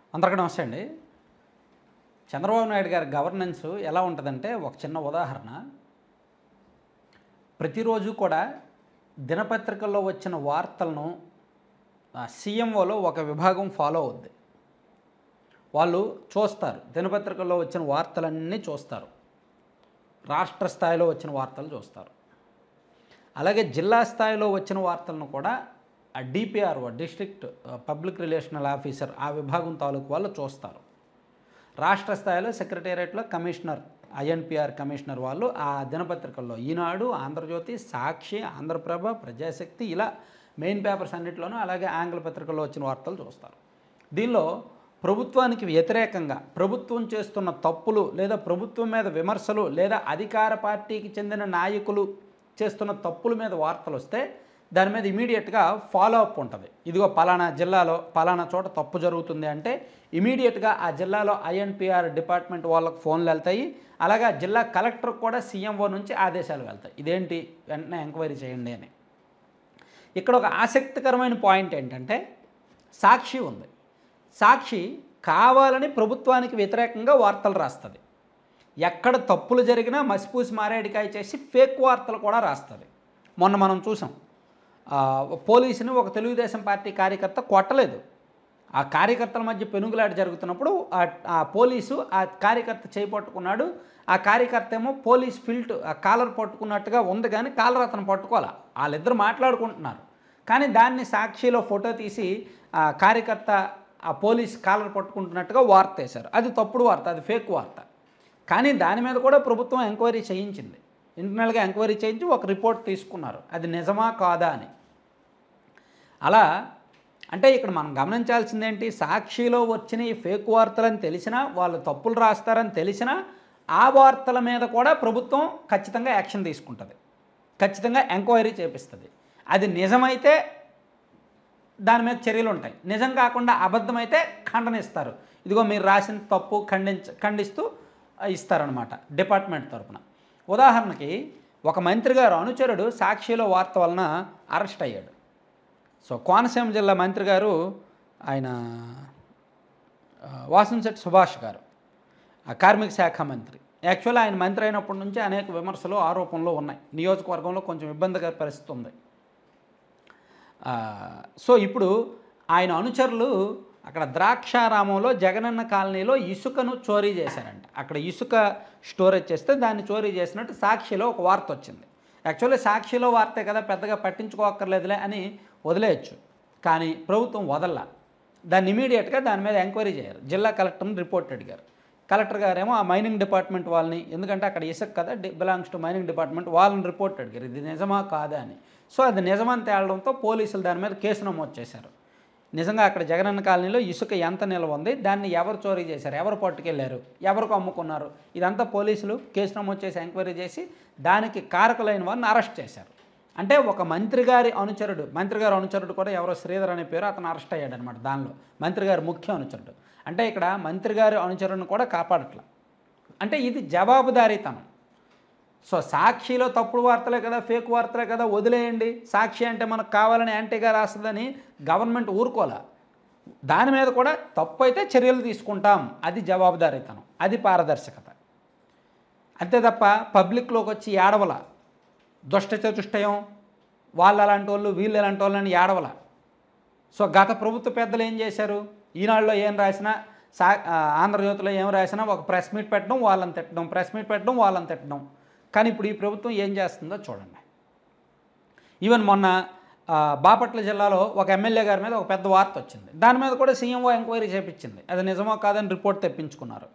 అందరికీ నమస్తే అండి చంద్రబాబు నాయుడు గారి గవర్నెన్స్ ఎలా ఉంటుందంటే ఒక చిన్న ఉదాహరణ ప్రతిరోజు కూడా దినపత్రికల్లో వచ్చిన వార్తలను సీఎంఓలో ఒక విభాగం ఫాలో అవుద్ది వాళ్ళు చూస్తారు దినపత్రికల్లో వచ్చిన వార్తలన్నీ చూస్తారు రాష్ట్ర స్థాయిలో వచ్చిన వార్తలు చూస్తారు అలాగే జిల్లా స్థాయిలో వచ్చిన వార్తలను కూడా ఆ DPRO district public relational officer ఆ విభాగం తాలూకు వాళ్ళు చూస్తారు రాష్ట్ర స్థాయిలో సెక్రటేరియట్లో కమిషనర్ ఐఎన్పిఆర్ కమిషనర్ వాళ్ళు ఆ దినపత్రికల్లో ఈనాడు ఆంధ్రజ్యోతి సాక్షి ఆంధ్రప్రభ ప్రజాశక్తి ఇలా మెయిన్ పేపర్స్ అన్నింటిలోనూ అలాగే ఆంగ్ల పత్రికల్లో వచ్చిన వార్తలు చూస్తారు దీనిలో ప్రభుత్వానికి వ్యతిరేకంగా ప్రభుత్వం చేస్తున్న తప్పులు లేదా ప్రభుత్వం మీద విమర్శలు లేదా అధికార పార్టీకి చెందిన నాయకులు చేస్తున్న తప్పుల మీద వార్తలు వస్తే దాని మీద ఇమీడియట్గా ఫాలో అప్ ఉంటుంది ఇదిగో పలానా జిల్లాలో పలానా చోట తప్పు జరుగుతుంది అంటే ఇమీడియట్గా ఆ జిల్లాలో ఐఎన్పిఆర్ డిపార్ట్మెంట్ వాళ్ళకు ఫోన్లు వెళ్తాయి అలాగే ఆ జిల్లా కలెక్టర్ కూడా సీఎంఓ నుంచి ఆదేశాలు వెళ్తాయి ఇదేంటి వెంటనే ఎంక్వైరీ చేయండి అని ఇక్కడ ఒక ఆసక్తికరమైన పాయింట్ ఏంటంటే సాక్షి ఉంది సాక్షి కావాలని ప్రభుత్వానికి వ్యతిరేకంగా వార్తలు రాస్తుంది ఎక్కడ తప్పులు జరిగినా మసిపూసి మారేడికాయ చేసి ఫేక్ వార్తలు కూడా రాస్తుంది మొన్న మనం చూసాం ఆ, పోలీసుని ఒక తెలుగుదేశం పార్టీ కార్యకర్త కొట్టలేదు ఆ కార్యకర్తల మధ్య పెనుగులాట జరుగుతున్నప్పుడు ఆ- ఆ పోలీసు ఆ కార్యకర్త చేయి పట్టుకున్నాడు ఆ కార్యకర్త ఏమో పోలీస్ ఫిల్ట్ ఆ కాలర్ పట్టుకున్నట్టుగా ఉంది కానీ కాలర్ అతను పట్టుకోవాలా వాళ్ళిద్దరు మాట్లాడుకుంటున్నారు కానీ దాన్ని సాక్షిలో ఫోటో తీసి ఆ కార్యకర్త ఆ పోలీస్ కాలర్ పట్టుకుంటున్నట్టుగా వార్త వేశారు అది తప్పుడు వార్త అది ఫేక్ వార్త కానీ దాని మీద కూడా ప్రభుత్వం ఎంక్వైరీ చేయించింది ఇంటర్నల్గా ఎంక్వైరీ చేయించి ఒక రిపోర్ట్ తీసుకున్నారు అది నిజమా కాదా అని అలా అంటే ఇక్కడ మనం గమనించాల్సింది ఏంటి సాక్షిలో వచ్చిన ఈ ఫేక్ వార్తలని తెలిసినా వాళ్ళు తప్పులు రాస్తారని తెలిసినా ఆ వార్తల మీద కూడా ప్రభుత్వం ఖచ్చితంగా యాక్షన్ తీసుకుంటుంది ఖచ్చితంగా ఎంక్వైరీ చేపిస్తుంది అది నిజమైతే దాని మీద చర్యలు ఉంటాయి నిజం కాకుండా అబద్ధమైతే ఖండనిస్తారు ఇదిగో మీరు రాసిన తప్పు ఖండించ ఖండిస్తూ ఆ, ఇస్తారనమాట డిపార్ట్మెంట్ తరపున ఉదాహరణకి ఒక మంత్రి గారు అనుచరుడు సాక్షిలో వార్త వలన అరెస్ట్ అయ్యాడు సో కోనసీమ జిల్లా మంత్రి గారు ఆయన ఆ, వాసంశెట్టి సుభాష్ గారు ఆ కార్మిక శాఖ మంత్రి యాక్చువల్లీ ఆయన మంత్రి అయినప్పటి నుంచి అనేక విమర్శలు ఆరోపణలు ఉన్నాయి నియోజకవర్గంలో కొంచెం ఇబ్బందికర పరిస్థితి ఉంది ఆ, సో ఇప్పుడు ఆయన అనుచరులు అక్కడ ద్రాక్షారామంలో జగనన్న కాలనీలో ఇసుకను చోరీ చేశారంట అక్కడ ఇసుక స్టోరేజ్ చేస్తే దాన్ని చోరీ చేసినట్టు సాక్షిలో ఒక వార్త వచ్చింది యాక్చువల్లీ సాక్షిలో వార్తే కదా పెద్దగా పట్టించుకోక్కర్లేదులే అని వదిలేయచ్చు కానీ ప్రభుత్వం వదల్లా దాన్ని ఇమీడియట్గా దాని మీద ఎంక్వైరీ చేయరు జిల్లా కలెక్టర్ని రిపోర్ట్ అడిగారు కలెక్టర్ గారేమో ఆ మైనింగ్ డిపార్ట్మెంట్ వాళ్ళని ఎందుకంటే అక్కడ ఇసుక కదా బిలాంగ్స్ టు మైనింగ్ డిపార్ట్మెంట్ వాళ్ళని రిపోర్ట్ అడిగారు ఇది నిజమా కాదా అని సో అది నిజమని తేలడంతో పోలీసులు దాని మీద కేసు నమోదు చేశారు నిజంగా అక్కడ జగనన్న కాలనీలో ఇసుక ఎంత నిల్వ ఉంది దాన్ని ఎవరు చోరీ చేశారు ఎవరు పట్టుకెళ్లారు ఎవరికి అమ్ముకున్నారు ఇదంతా పోలీసులు కేసు నమోదు చేసి ఎంక్వైరీ చేసి దానికి కారకులైన వారిని అరెస్ట్ చేశారు అంటే ఒక మంత్రి గారి అనుచరుడు మంత్రి గారి అనుచరుడు కూడా ఎవరో శ్రీధర్ అనే పేరు అతను అరెస్ట్ అయ్యాడు అనమాట దానిలో మంత్రి గారి ముఖ్య అనుచరుడు అంటే ఇక్కడ మంత్రి గారి అనుచరుని కూడా కాపాడట్ల అంటే ఇది జవాబుదారీతనం సో సాక్షిలో తప్పుడు వార్తలే కదా ఫేక్ వార్తలే కదా వదిలేయండి సాక్షి అంటే మనకు కావాలని యాంటీగా రాస్తుందని గవర్నమెంట్ ఊరుకోలే దాని మీద కూడా తప్పు అయితే చర్యలు తీసుకుంటాం అది జవాబుదారీతనం అది పారదర్శకత అంతే తప్ప పబ్లిక్లోకి వచ్చి ఏడవల దుష్ట చతుష్టయం వాళ్ళు అలాంటి వాళ్ళు వీళ్ళు ఎలాంటి వాళ్ళని ఏడవల సో గత ప్రభుత్వ పెద్దలు ఏం చేశారు ఈనాడులో ఏం రాసినా సా ఆ, ఆంధ్రజ్యోతిలో ఏం రాసినా ఒక ప్రెస్ మీట్ పెట్టడం వాళ్ళని తిట్టడం ప్రెస్ మీట్ పెట్టడం వాళ్ళని తిట్టడం కానీ ఇప్పుడు ఈ ప్రభుత్వం ఏం చేస్తుందో చూడండి ఈవెన్ మొన్న ఆ, బాపట్ల జిల్లాలో ఒక ఎమ్మెల్యే గారి మీద ఒక పెద్ద వార్త వచ్చింది దాని మీద కూడా సీఎంఓ ఎంక్వైరీ చేపించింది అది నిజమో కాదని రిపోర్ట్ తెప్పించుకున్నారు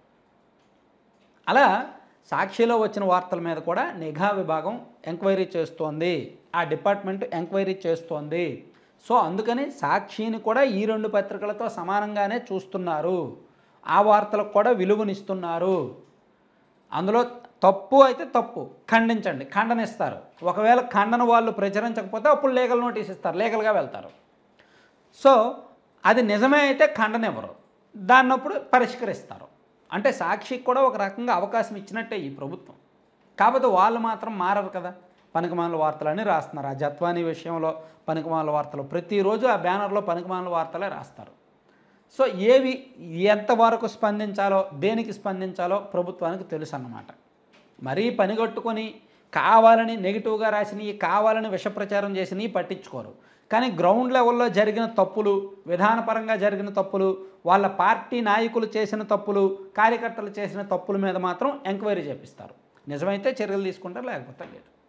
అలా సాక్షిలో వచ్చిన వార్తల మీద కూడా నిఘా విభాగం ఎంక్వైరీ చేస్తోంది ఆ డిపార్ట్మెంట్ ఎంక్వైరీ చేస్తోంది సో అందుకని సాక్షిని కూడా ఈ రెండు పత్రికలతో సమానంగానే చూస్తున్నారు ఆ వార్తలకు కూడా విలువనిస్తున్నారు అందులో తప్పు అయితే తప్పు ఖండించండి ఖండనిస్తారు ఒకవేళ ఖండన వాళ్ళు ప్రచురించకపోతే అప్పుడు లీగల్ నోటీస్ ఇస్తారు లీగల్గా వెళ్తారు సో అది నిజమే అయితే ఖండనివ్వరు దాన్నప్పుడు పరిష్కరిస్తారు అంటే సాక్షికి కూడా ఒక రకంగా అవకాశం ఇచ్చినట్టే ఈ ప్రభుత్వం కాకపోతే వాళ్ళు మాత్రం మారరు కదా పనికిమాల వార్తలని రాస్తున్నారు ఆ జత్వానీ విషయంలో పనికిమాల వార్తలు ప్రతిరోజు ఆ బ్యానర్లో పనికిమాల వార్తలే రాస్తారు సో ఏవి ఎంతవరకు స్పందించాలో దేనికి స్పందించాలో ప్రభుత్వానికి తెలుసు అన్నమాట మరీ పనిగట్టుకొని కావాలని నెగిటివ్గా రాసినవి కావాలని విషప్రచారం చేసినవి పట్టించుకోరు కానీ గ్రౌండ్ లెవెల్లో జరిగిన తప్పులు విధానపరంగా జరిగిన తప్పులు వాళ్ళ పార్టీ నాయకులు చేసిన తప్పులు కార్యకర్తలు చేసిన తప్పుల మీద మాత్రం ఎంక్వైరీ చేపిస్తారు నిజమైతే చర్యలు తీసుకుంటారు లేకపోతే లేదు